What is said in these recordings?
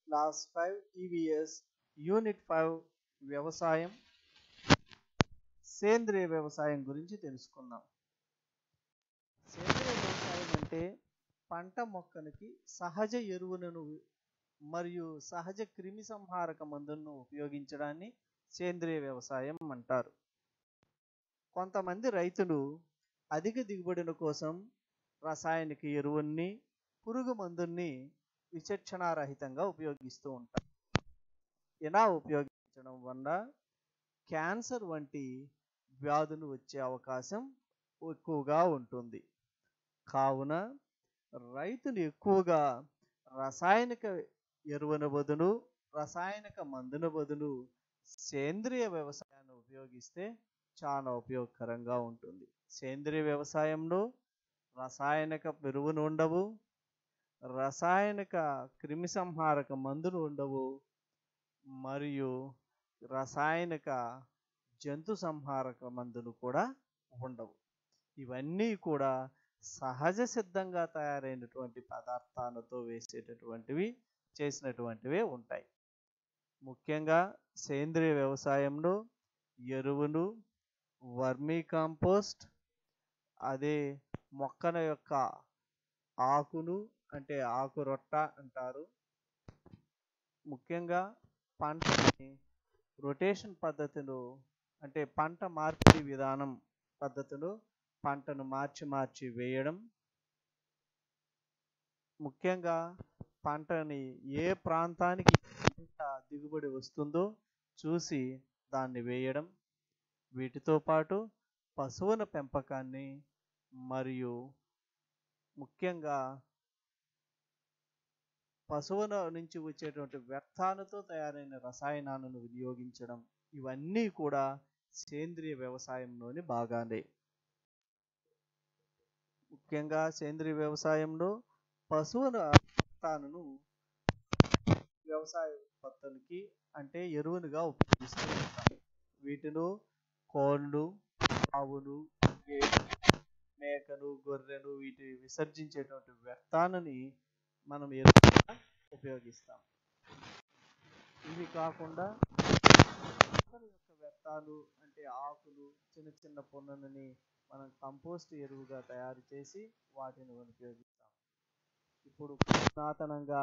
class five EVS unit five వ్యవసాయం సేంద్రియ వ్యవసాయం గురించి తెలుసుకుందాం సేంద్రియ వ్యవసాయం అంటే పంట మొక్కనికి సహజ ఎరువులను మరియు సహజ క్రిమి సంహారక మందులను ఉపయోగించడాన్ని సేంద్రియ వ్యవసాయం అంటారు కొంతమంది రైతులు అధిక దిగుబడుల కోసం రసాయనిక ఎరువుల్ని పురుగు మందుల్ని విచక్షణారహితంగా ఉపయోగిస్తూ ఉంటారు ఇలా ఉపయోగించడం వల్ల క్యాన్సర్ వంటి వ్యాధులు వచ్చే అవకాశం ఎక్కువగా ఉంటుంది కావున రైతులు ఎక్కువగా రసాయనిక ఎరువుల బదులు రసాయనిక మందుల బదులు సేంద్రియ వ్యవసాయాన్ని ఉపయోగిస్తే చాలా ఉపయోగకరంగా ఉంటుంది సేంద్రియ వ్యవసాయంలో రసాయనిక ఎరువులు ఉండవు రసాయనిక క్రిమి సంహారక మందులు ఉండవు మరియు రసాయనిక జంతు సంహారక మందులు కూడా ఉండవు ఇవన్నీ కూడా సహజ సిద్ధంగా తయారైనటువంటి పదార్థాలతో వేసేటటువంటివి చేసినటువంటివే ఉంటాయి ముఖ్యంగా సేంద్రియ వ్యవసాయంలో ఎరువులు వర్మీ కాంపోస్ట్ అదే మొక్కల యొక్క ఆకులు అంటే ఆకు రొట్ట అంటారు ముఖ్యంగా పంటని రొటేషన్ పద్ధతిలో అంటే పంట మార్పిడి విధానం పద్ధతిలో పంటను మార్చి మార్చి వేయడం ముఖ్యంగా పంటని ఏ ప్రాంతానికి ఎంత దిగుబడి వస్తుందో చూసి దాన్ని వేయడం వీటితో పాటు పశువుల పెంపకాన్ని మరియు ముఖ్యంగా పశువుల నుంచి వచ్చేటువంటి వ్యర్థాలతో తయారైన రసాయనాలను వినియోగించడం ఇవన్నీ కూడా సేంద్రియ వ్యవసాయంలోని భాగాలే ముఖ్యంగా సేంద్రియ వ్యవసాయంలో పశువుల వ్యర్థాలను వ్యవసాయ ఉత్పత్తులకి అంటే ఎరువులుగా ఉపయోగిస్తూ ఉంటాం వీటిలో కోళ్ళు ఆవులు గేదెలు మేకలు గొర్రెలు వీటి విసర్జించేటువంటి వ్యర్థాలని మనం ఎరువుగా ఉపయోగిస్తాం ఇవి కాకుండా మొక్కల యొక్క వ్యర్థాలు అంటే ఆకులు చిన్న చిన్న పొన్నులని మనం కంపోస్ట్ ఎరువుగా తయారు చేసి వాటిని ఉపయోగిస్తాం ఇప్పుడు పురాతనంగా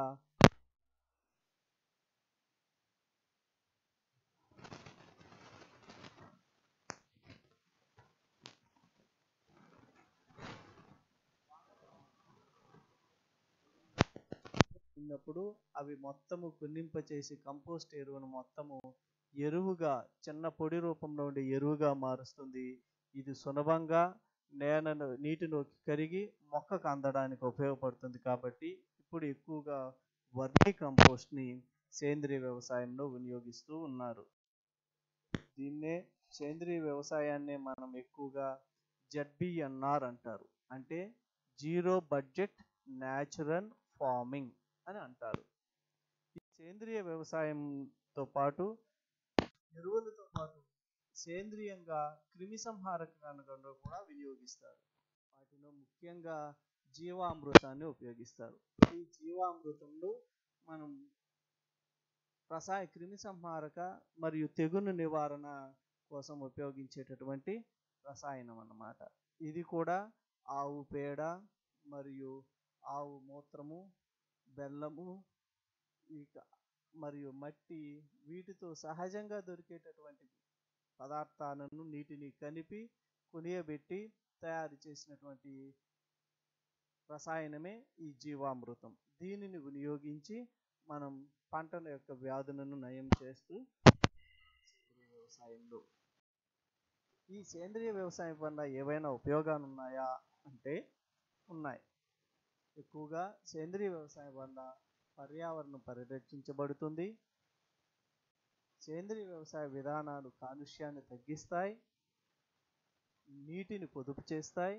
ఉన్నప్పుడు అవి మొత్తము కున్నింప చేసి కంపోస్ట్ ఎరువును మొత్తము ఎరువుగా చిన్న పొడి రూపంలో ఉండే ఎరువుగా మారుస్తుంది ఇది సులభంగా నేలను నీటిలోకి కరిగి మొక్కకు అందడానికి ఉపయోగపడుతుంది కాబట్టి ఇప్పుడు ఎక్కువగా వర్మీ కంపోస్ట్ని సేంద్రియ వ్యవసాయంలో వినియోగిస్తూ ఉన్నారు దీన్నే సేంద్రియ వ్యవసాయాన్ని మనం ఎక్కువగా జడ్బిఎన్ఆర్ అంటారు అంటే జీరో బడ్జెట్ న్యాచురల్ ఫార్మింగ్ అని అంటారు ఈ సేంద్రియ వ్యవసాయంతో పాటు ఎరువులతో పాటు సేంద్రియంగా క్రిమి సంహారకాలను కూడా వినియోగిస్తారు వాటిలో ముఖ్యంగా జీవామృతాన్ని ఉపయోగిస్తారు ఈ జీవామృతంలో మనం రసాయ క్రిమి సంహారక మరియు తెగులు నివారణ కోసం ఉపయోగించేటటువంటి రసాయనం అన్నమాట ఇది కూడా ఆవు పేడ మరియు ఆవు మూత్రము బెల్లము ఇక మరియు మట్టి వీటితో సహజంగా దొరికేటటువంటి పదార్థాలను నీటిని కలిపి కొనియబెట్టి తయారు చేసినటువంటి రసాయనమే ఈ జీవామృతం దీనిని వినియోగించి మనం పంటల యొక్క వ్యాధులను నయం చేస్తూ సేంద్రియ వ్యవసాయంలో ఈ సేంద్రియ వ్యవసాయం వల్ల ఏవైనా ఉపయోగాలు ఉన్నాయా అంటే ఉన్నాయి ఎక్కువగా సేంద్రియ వ్యవసాయం వల్ల పర్యావరణం పరిరక్షించబడుతుంది సేంద్రియ వ్యవసాయ విధానాలు కాలుష్యాన్ని తగ్గిస్తాయి నీటిని పొదుపు చేస్తాయి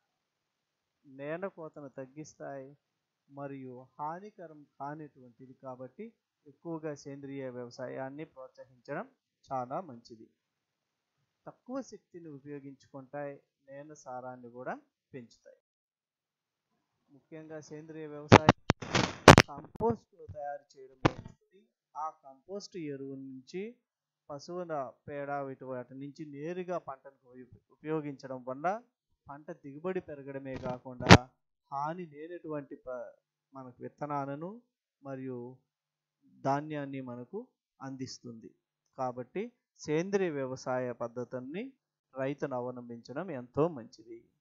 నేల కోతను తగ్గిస్తాయి మరియు హానికరం కానిటువంటిది కాబట్టి ఎక్కువగా సేంద్రియ వ్యవసాయాన్ని ప్రోత్సహించడం చాలా మంచిది తక్కువ శక్తిని ఉపయోగించుకుంటాయి నేల సారాన్ని కూడా పెంచుతాయి ముఖ్యంగా సేంద్రియ వ్యవసాయం కంపోస్ట్ తయారు చేయడంలో ఆ కంపోస్ట్ ఎరువు నుంచి పశువుల పేడ వీటి వాటి నుంచి నేరుగా పంటకు ఉప- ఉపయోగించడం వల్ల పంట దిగుబడి పెరగడమే కాకుండా హాని లేనటువంటి ప మనకు విత్తనాలను మరియు ధాన్యాన్ని మనకు అందిస్తుంది కాబట్టి సేంద్రియ వ్యవసాయ పద్ధతుల్ని రైతును అవలంబించడం ఎంతో మంచిది